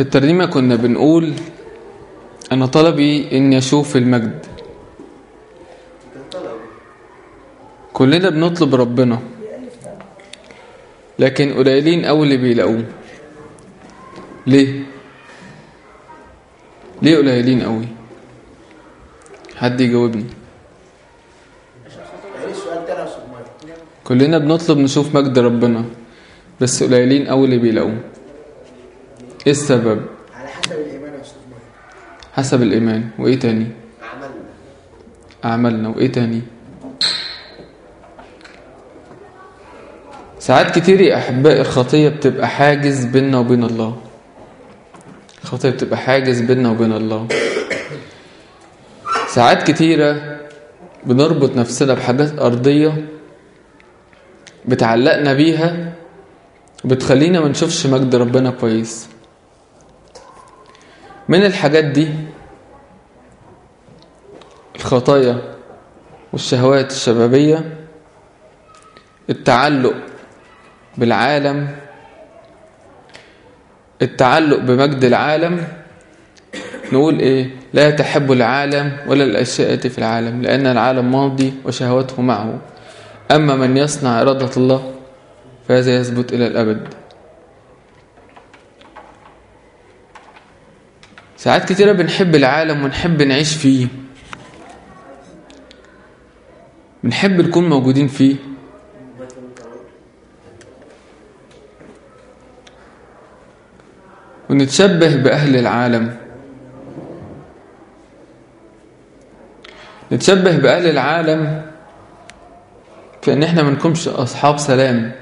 الترنيمة كنا بنقول أنا طلبي إني أشوف المجد كلنا بنطلب ربنا لكن قليلين أوي اللي بيلاقوه ليه؟ ليه قليلين أوي؟ حد يجاوبني كلنا بنطلب نشوف مجد ربنا بس قليلين أوي اللي بيلاقوه ايه السبب؟ على حسب الايمان يا استاذ ماهر حسب الإيمان وإيه تاني؟ عملنا أعمالنا وإيه تاني؟ ساعات كتير يا أحبائي الخطية بتبقى حاجز بيننا وبين الله الخطية بتبقى حاجز بيننا وبين الله ساعات كتيرة بنربط نفسنا بحاجات أرضية بتعلقنا بيها وبتخلينا ما نشوفش مجد ربنا كويس من الحاجات دي الخطايا والشهوات الشبابية التعلق بالعالم التعلق بمجد العالم نقول ايه لا تحب العالم ولا الاشياء التي في العالم لان العالم ماضي وشهوته معه اما من يصنع اراده الله فهذا يثبت الى الابد ساعات كتيرة بنحب العالم ونحب نعيش فيه بنحب نكون موجودين فيه ونتشبه بأهل العالم نتشبه بأهل العالم في أن احنا منكمش أصحاب سلام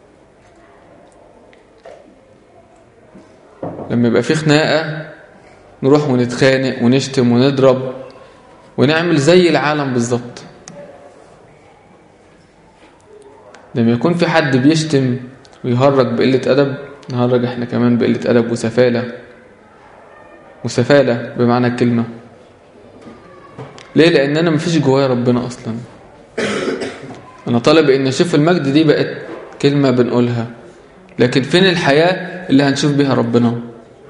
لما يبقى في خناقة نروح ونتخانق ونشتم ونضرب ونعمل زي العالم بالظبط لما يكون في حد بيشتم ويهرج بقلة أدب نهرج احنا كمان بقلة أدب وسفالة وسفالة بمعنى الكلمة ليه لأن أنا مفيش جوايا ربنا أصلا أنا طالب إن أشوف المجد دي بقت كلمة بنقولها لكن فين الحياة اللي هنشوف بيها ربنا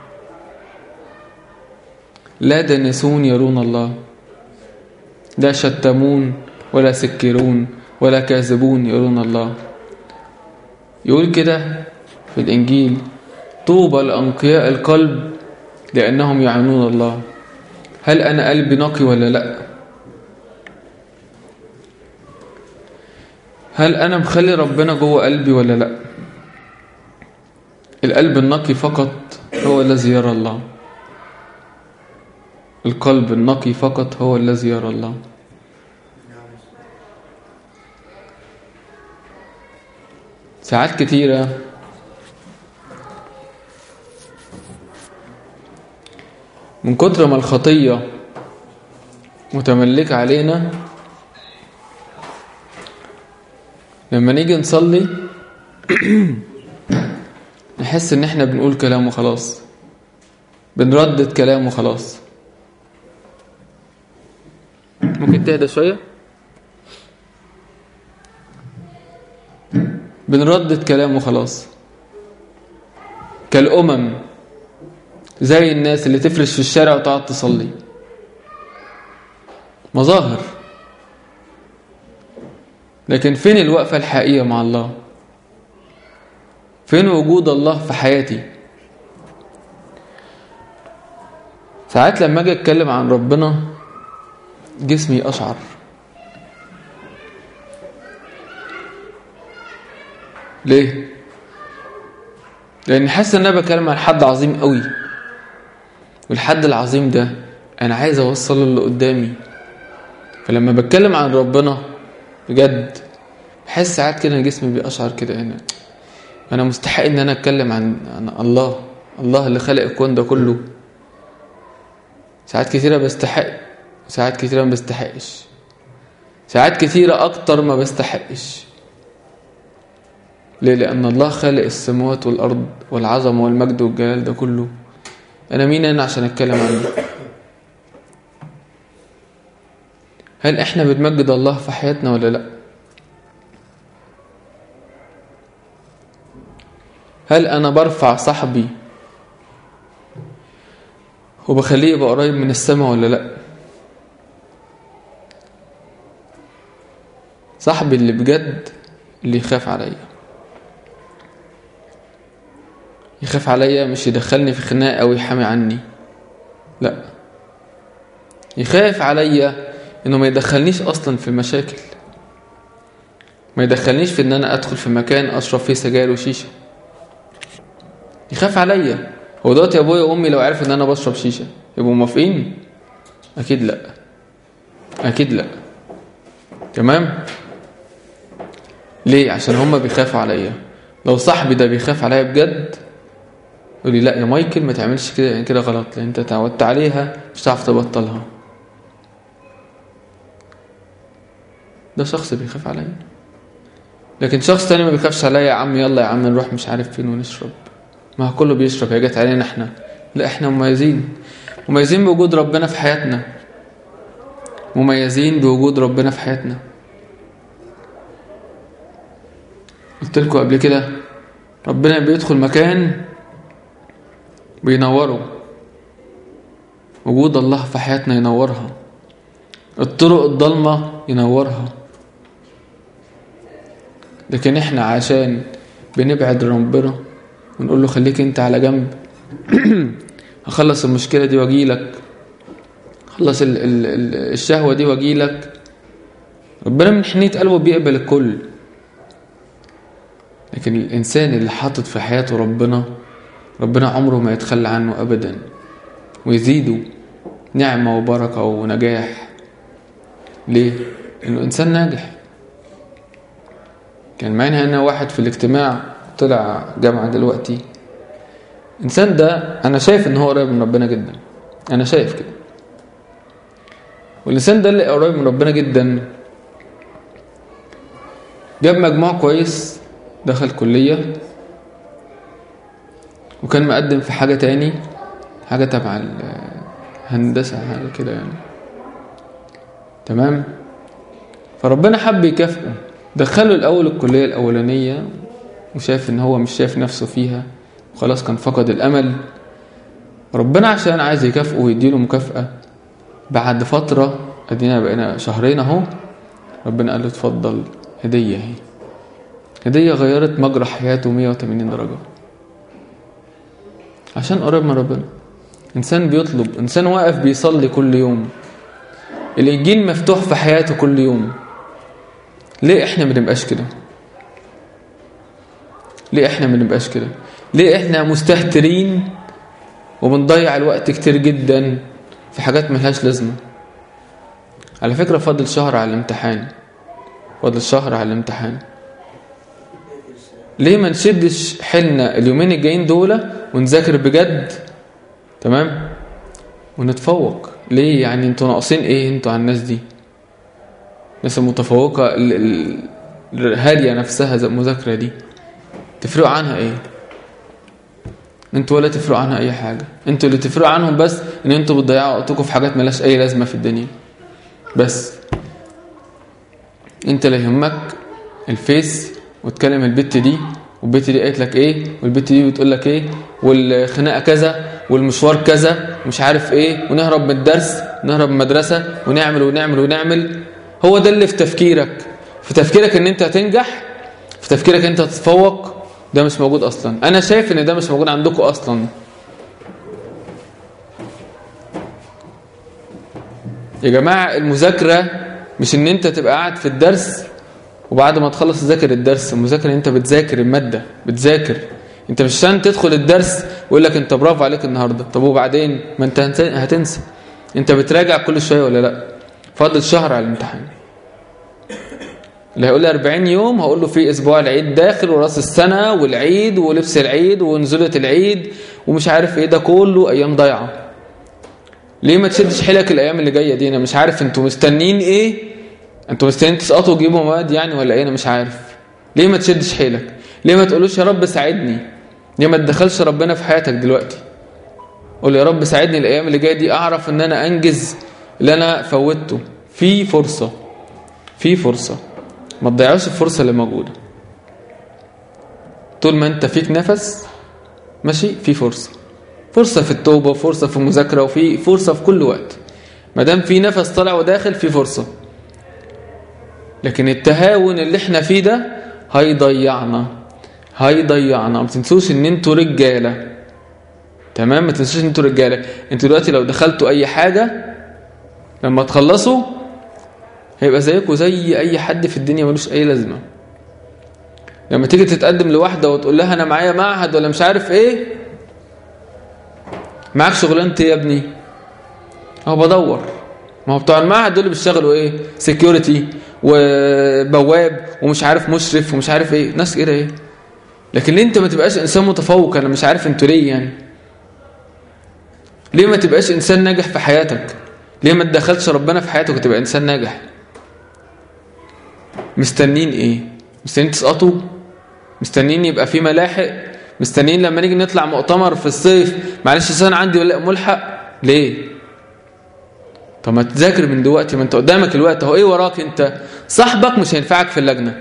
لا دنسون يرون الله لا شتمون ولا سكرون ولا كاذبون يرون الله يقول كده في الإنجيل طوبى لأنقياء القلب لأنهم يعينون الله هل أنا قلبي نقي ولا لأ هل أنا مخلي ربنا جوه قلبي ولا لأ القلب النقي فقط هو الذي يرى الله القلب النقي فقط هو الذي يرى الله ساعات كتيرة من كتر ما الخطية متملكة علينا لما نيجي نصلي نحس ان احنا بنقول كلام وخلاص بنردد كلام وخلاص ممكن تهدى شوية بنردد كلام وخلاص كالأمم زي الناس اللي تفرش في الشارع وتقعد تصلي مظاهر لكن فين الوقفة الحقيقية مع الله فين وجود الله في حياتي ساعات لما اجي اتكلم عن ربنا جسمي اشعر ليه لان حاسس ان انا بتكلم عن حد عظيم قوي والحد العظيم ده انا عايز اوصله اللي قدامي فلما بتكلم عن ربنا بجد بحس ساعات كده ان جسمي بيقشعر كده يعني انا مستحق ان انا اتكلم عن, عن الله الله اللي خلق الكون ده كله ساعات كتيرة بستحق ساعات كتيرة ما بستحقش ساعات كتيرة أكتر ما بستحقش ليه؟ لأن الله خلق السماوات والأرض والعظمة والمجد والجلال ده كله أنا مين أنا عشان أتكلم عنه هل إحنا بنمجد الله في حياتنا ولا لأ هل أنا برفع صاحبي وبخليه يبقى قريب من السماء ولا لا صاحبي اللي بجد اللي يخاف عليا يخاف عليا مش يدخلني في خناقه او يحامي عني لا يخاف عليا انه ما يدخلنيش اصلا في المشاكل ما يدخلنيش في ان انا ادخل في مكان اشرب فيه سجاير وشيشه يخاف عليا هو دلوقتي ابويا وامي لو عرفوا ان انا بشرب شيشه يبقوا موافقين اكيد لا اكيد لا تمام ليه عشان هما بيخافوا عليا لو صاحبي ده بيخاف عليا بجد يقول لي لا يا مايكل ما تعملش كده يعني كده غلط لان انت تعودت عليها مش هتعرف تبطلها ده شخص بيخاف عليا لكن شخص تاني ما بيخافش عليا يا عم يلا يا عم نروح مش عارف فين ونشرب ما هو كله بيشرب هي جت علينا احنا لا احنا مميزين مميزين بوجود ربنا في حياتنا مميزين بوجود ربنا في حياتنا قلت لكم قبل كده ربنا بيدخل مكان بينوره وجود الله في حياتنا ينورها الطرق الضلمة ينورها لكن احنا عشان بنبعد ربنا ونقول له خليك انت على جنب هخلص المشكلة دي واجيلك خلص ال ال ال الشهوة دي واجيلك ربنا من حنية قلبه بيقبل الكل لكن الإنسان اللي حاطط في حياته ربنا ربنا عمره ما يتخلى عنه أبدا ويزيده نعمة وبركة ونجاح ليه؟ لأنه إنسان ناجح كان معانا هنا واحد في الاجتماع طلع جامعة دلوقتي الإنسان ده أنا شايف إن هو قريب من ربنا جدا أنا شايف كده والإنسان ده اللي قريب من ربنا جدا جاب مجموع كويس دخل كلية وكان مقدم في حاجة تاني حاجة تبع الهندسة حاجة كده يعني تمام فربنا حب يكافئه دخله الأول الكلية الأولانية وشاف إن هو مش شايف نفسه فيها وخلاص كان فقد الأمل ربنا عشان عايز يكافئه ويديله مكافأة بعد فترة أدينا بقينا شهرين أهو ربنا قال له اتفضل هدية اهي هدية غيرت مجرى حياته 180 درجة عشان قريب من ربنا إنسان بيطلب إنسان واقف بيصلي كل يوم الإنجيل مفتوح في حياته كل يوم ليه إحنا ما نبقاش كده ليه إحنا ما نبقاش كده ليه إحنا مستهترين وبنضيع الوقت كتير جدا في حاجات ملهاش لازمة على فكرة فاضل شهر على الامتحان فاضل شهر على الامتحان ليه ما نشدش حيلنا اليومين الجايين دول ونذاكر بجد تمام ونتفوق ليه يعني انتوا ناقصين ايه انتوا على الناس دي الناس المتفوقة الهادية نفسها زي المذاكرة دي تفرقوا عنها ايه انتوا ولا تفرقوا عنها اي حاجة انتوا اللي تفرقوا عنهم بس ان انتوا بتضيعوا وقتكم في حاجات ملاش اي لازمة في الدنيا بس انت اللي يهمك الفيس وتكلم البت دي والبت دي قالت لك ايه والبت دي بتقول لك ايه والخناقه كذا والمشوار كذا ومش عارف ايه ونهرب من الدرس نهرب من المدرسه ونعمل ونعمل ونعمل هو ده اللي في تفكيرك في تفكيرك ان انت هتنجح في تفكيرك ان انت هتتفوق ده مش موجود اصلا انا شايف ان ده مش موجود عندكم اصلا يا جماعه المذاكره مش ان انت تبقى قاعد في الدرس وبعد ما تخلص تذاكر الدرس المذاكره انت بتذاكر الماده بتذاكر انت مش عشان تدخل الدرس ويقول لك انت برافو عليك النهارده طب وبعدين ما انت هتنسى انت بتراجع كل شويه ولا لا فاضل شهر على الامتحان اللي هيقول لي 40 يوم هقول له في اسبوع العيد داخل وراس السنه والعيد ولبس العيد ونزوله العيد ومش عارف ايه ده كله ايام ضايعه ليه ما تشدش حيلك الايام اللي جايه دي انا مش عارف انتوا مستنيين ايه انتوا مستنيين تسقطوا وتجيبوا مواد يعني ولا ايه انا مش عارف ليه ما تشدش حيلك ليه ما تقولوش يا رب ساعدني ليه ما تدخلش ربنا في حياتك دلوقتي قول يا رب ساعدني الايام اللي جايه دي اعرف ان انا انجز اللي انا فوتته في فرصه في فرصه ما تضيعوش الفرصه اللي موجوده طول ما انت فيك نفس ماشي في فرصه فرصة في التوبة وفرصة في المذاكرة وفي فرصة في كل وقت ما دام في نفس طالع وداخل في فرصة لكن التهاون اللي احنا فيه ده هيضيعنا هيضيعنا ما تنسوش ان انتوا رجالة تمام ما تنسوش ان انتوا رجالة انتوا دلوقتي لو دخلتوا اي حاجة لما تخلصوا هيبقى زيكم زي اي حد في الدنيا ملوش اي لازمة لما تيجي تتقدم لواحدة وتقول لها انا معايا معهد ولا مش عارف ايه معاك شغلانتي يا ابني اهو بدور ما هو بتوع المعهد دول اللي بيشتغلوا ايه سكيورتي وبواب ومش عارف مشرف ومش عارف ايه ناس كده ايه لكن ليه انت ما تبقاش انسان متفوق انا مش عارف انتوا ليه يعني ليه ما تبقاش انسان ناجح في حياتك ليه ما تدخلش ربنا في حياتك وتبقى انسان ناجح مستنين ايه مستنين تسقطوا مستنين يبقى في ملاحق مستنيين لما نيجي نطلع مؤتمر في الصيف معلش سنة عندي ولا ملحق ليه طب ما تذاكر من دلوقتي ما انت قدامك الوقت اهو ايه وراك انت صاحبك مش هينفعك في اللجنة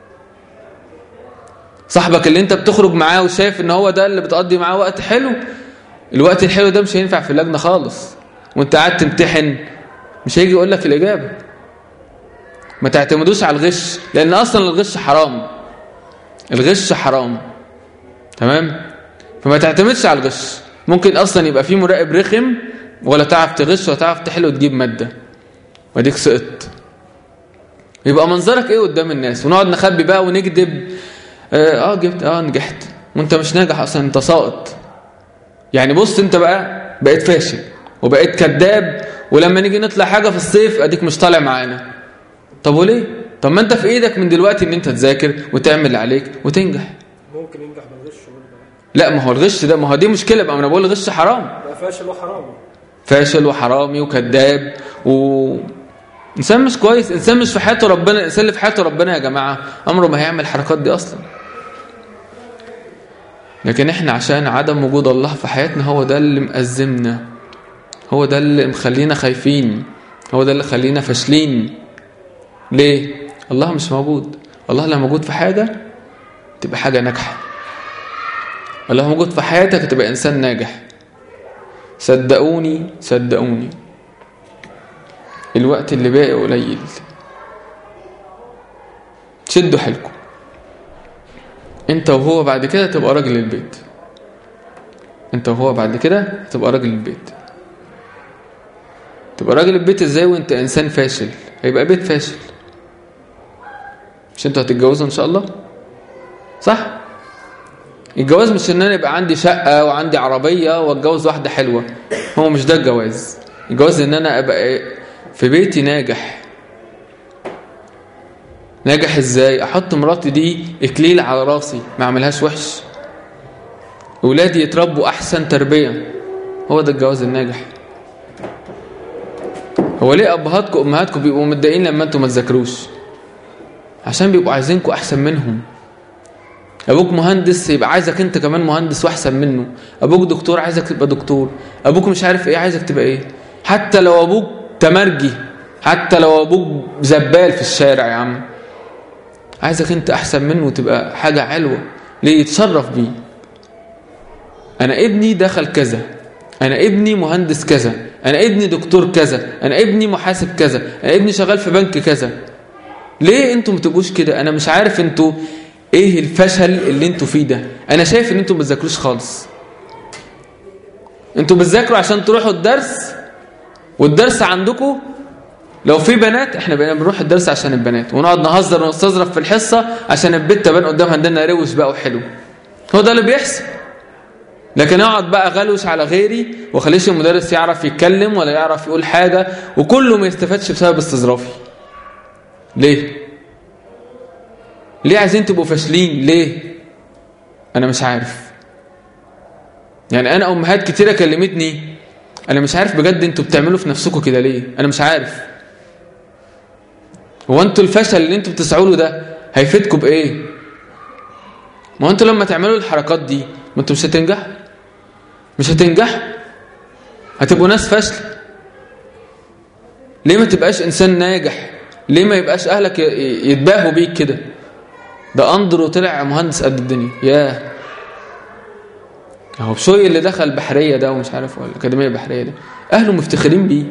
صاحبك اللي انت بتخرج معاه وشايف ان هو ده اللي بتقضي معاه وقت حلو الوقت الحلو ده مش هينفع في اللجنة خالص وانت قاعد تمتحن مش هيجي يقول لك الإجابة ما تعتمدوش على الغش لأن أصلا الغش حرام الغش حرام تمام فما تعتمدش على الغش ممكن أصلا يبقى في مراقب رخم ولا تعرف تغش ولا تعرف تحل وتجيب مادة واديك سقطت يبقى منظرك ايه قدام الناس ونقعد نخبي بقى ونكذب اه, آه جبت اه نجحت وانت مش ناجح اصلا انت ساقط يعني بص انت بقى بقيت فاشل وبقيت كذاب ولما نيجي نطلع حاجة في الصيف اديك مش طالع معانا طب وليه طب ما انت في ايدك من دلوقتي ان انت تذاكر وتعمل اللي عليك وتنجح ممكن ينجح بالغش برضه لا ما هو الغش ده ما هو دي مشكلة بقى ما انا بقول الغش حرام بقى فاشل وحرام فاشل وحرامي وكذاب و انسان مش كويس انسان مش في حياته ربنا الانسان اللي في حياته ربنا يا جماعه عمره ما هيعمل الحركات دي اصلا لكن احنا عشان عدم وجود الله في حياتنا هو ده اللي مأزمنا هو ده اللي مخلينا خايفين هو ده اللي خلينا فاشلين ليه الله مش موجود الله لو موجود في حاجه تبقى حاجه ناجحه الله موجود في حياتك تبقى انسان ناجح صدقوني صدقوني الوقت اللي باقي قليل شدوا حيلكم انت وهو بعد كده تبقى راجل البيت انت وهو بعد كده تبقى راجل البيت تبقى راجل البيت ازاي وانت انسان فاشل هيبقى بيت فاشل مش انتوا هتتجوزوا ان شاء الله صح الجواز مش ان انا يبقى عندي شقة وعندي عربية واتجوز واحدة حلوة هو مش ده الجواز الجواز ان انا ابقى في بيتي ناجح ناجح ازاي احط مراتي دي اكليل على راسي ما اعملهاش وحش اولادي يتربوا احسن تربية هو ده الجواز الناجح هو ليه ابهاتكم وامهاتكم بيبقوا متضايقين لما انتوا ما تذاكروش عشان بيبقوا عايزينكم احسن منهم ابوك مهندس يبقى عايزك انت كمان مهندس واحسن منه ابوك دكتور عايزك تبقى دكتور ابوك مش عارف ايه عايزك تبقى ايه حتى لو ابوك تمرجي حتى لو ابوك زبال في الشارع يا عم عايزك انت احسن منه وتبقى حاجة حلوة ليه يتشرف بيه انا ابني دخل كذا انا ابني مهندس كذا انا ابني دكتور كذا انا ابني محاسب كذا انا ابني شغال في بنك كذا ليه انتوا ما تبقوش كده انا مش عارف انتوا ايه الفشل اللي انتوا فيه ده انا شايف ان انتوا ما بتذاكروش خالص انتوا بتذاكروا عشان تروحوا الدرس والدرس عندكم لو في بنات احنا بقينا بنروح الدرس عشان البنات ونقعد نهزر ونستظرف في الحصه عشان البت تبان قدامها عندنا روش بقى وحلو هو ده اللي بيحصل لكن اقعد بقى غلوش على غيري وخليش المدرس يعرف يتكلم ولا يعرف يقول حاجه وكله ما يستفادش بسبب استظرافي ليه ليه عايزين تبقوا فاشلين ليه انا مش عارف يعني انا امهات كتيره كلمتني انا مش عارف بجد انتوا بتعملوا في نفسكم كده ليه انا مش عارف هو انتوا الفشل اللي انتوا بتسعوا له ده هيفيدكم بايه ما انتوا لما تعملوا الحركات دي ما انتوا مش هتنجح مش هتنجح هتبقوا ناس فاشله ليه ما تبقاش انسان ناجح ليه ما يبقاش اهلك يتباهوا بيك كده ده اندرو طلع مهندس قد الدنيا ياه هو بشوي اللي دخل بحرية ده ومش عارف ولا الأكاديمية البحرية ده أهله مفتخرين بيه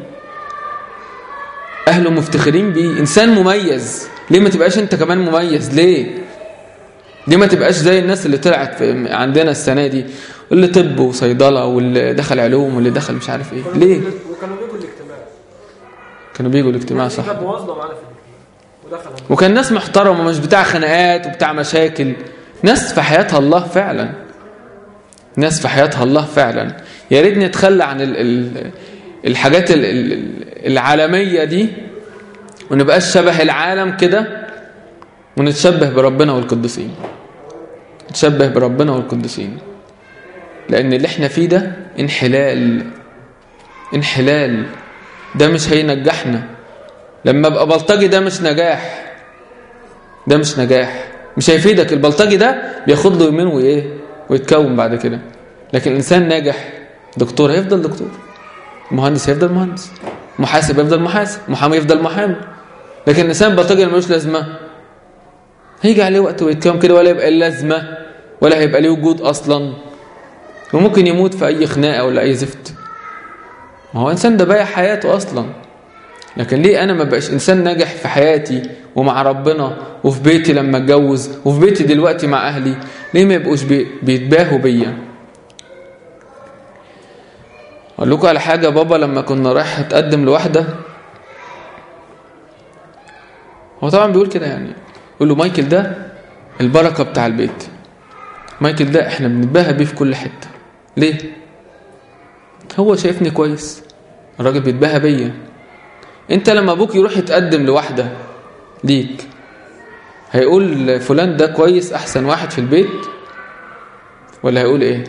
أهله مفتخرين بيه إنسان مميز ليه ما تبقاش أنت كمان مميز ليه ليه ما تبقاش زي الناس اللي طلعت في عندنا السنة دي اللي طب وصيدلة واللي دخل علوم واللي دخل مش عارف ايه ليه وكانوا بيجوا الاجتماع كانوا بيجوا الاجتماع صح كان موظف معانا في الاجتماع ودخل وكان ناس محترمة مش بتاع خناقات وبتاع مشاكل ناس في حياتها الله فعلا ناس في حياتها الله فعلا يا ريت نتخلى عن ال ال الحاجات ال ال العالمية دي ونبقاش شبه العالم كده ونتشبه بربنا والقديسين نتشبه بربنا والقديسين لأن اللي احنا فيه ده انحلال انحلال ده مش هينجحنا لما ابقى بلطجي ده مش نجاح ده مش نجاح مش هيفيدك البلطجي ده بياخد له يومين وايه ويتكون بعد كده لكن الانسان ناجح دكتور هيفضل دكتور مهندس هيفضل مهندس محاسب يفضل محاسب محامي يفضل محامي لكن الانسان بلطجي ملوش لازمه هيجي عليه وقت ويتكون كده ولا يبقى لازمه ولا هيبقى ليه وجود اصلا وممكن يموت في اي خناقه ولا اي زفت ما هو انسان ده بايع حياته اصلا لكن ليه انا ما بقاش انسان ناجح في حياتي ومع ربنا وفي بيتي لما اتجوز وفي بيتي دلوقتي مع اهلي ليه ما يبقوش بي... بيتباهوا بيا اقول لكم على حاجه بابا لما كنا رايح اتقدم لواحده هو طبعا بيقول كده يعني يقول له مايكل ده البركه بتاع البيت مايكل ده احنا بنتباهى بيه في كل حته ليه هو شايفني كويس الراجل بيتباهى بيا انت لما ابوك يروح يتقدم لواحده ليك هيقول فلان ده كويس احسن واحد في البيت ولا هيقول ايه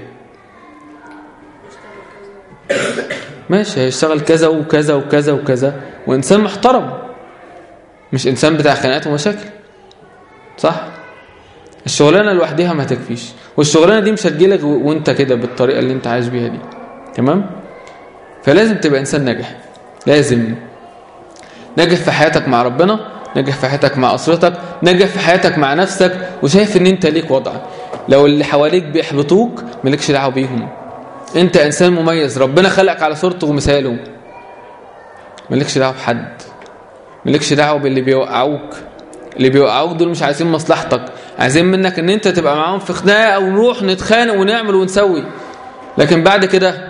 ماشي هيشتغل كذا وكذا وكذا وكذا وانسان محترم مش انسان بتاع خناقات ومشاكل صح الشغلانه لوحدها ما تكفيش والشغلانه دي مش هتجيلك وانت كده بالطريقه اللي انت عايش بيها دي تمام فلازم تبقى انسان ناجح لازم ناجح في حياتك مع ربنا ناجح في حياتك مع أسرتك ناجح في حياتك مع نفسك وشايف ان انت ليك وضع لو اللي حواليك بيحبطوك مالكش دعوه بيهم انت انسان مميز ربنا خلقك على صورته ومثاله مالكش دعوه بحد مالكش دعوه باللي بيوقعوك اللي بيوقعوك دول مش عايزين مصلحتك عايزين منك ان انت تبقى معاهم في خناقه او نروح نتخانق ونعمل ونسوي لكن بعد كده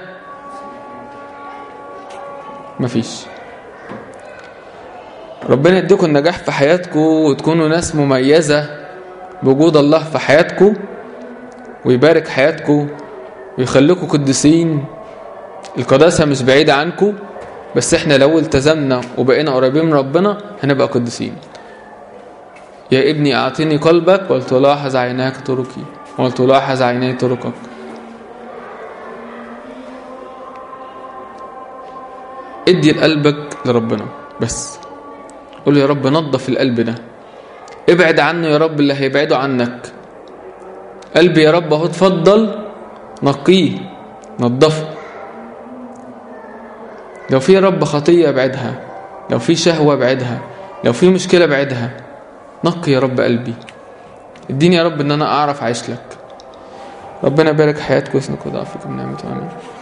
مفيش ربنا يديكم النجاح في حياتكم وتكونوا ناس مميزة بوجود الله في حياتكم ويبارك حياتكم ويخليكم قديسين القداسة مش بعيدة عنكم بس احنا لو التزمنا وبقينا قريبين من ربنا هنبقى قديسين يا ابني اعطيني قلبك ولتلاحظ عيناك طرقي ولتلاحظ عيني طرقك ادي لقلبك لربنا بس قول يا رب نظف القلب ده ابعد عنه يا رب اللي هيبعده عنك قلبي يا رب اهو اتفضل نقيه نظفه لو في يا رب خطية ابعدها لو في شهوة ابعدها لو في مشكلة ابعدها نقي يا رب قلبي اديني يا رب ان انا اعرف اعيش لك ربنا يبارك حياتكم ويسنك وضعفكم نعمة امين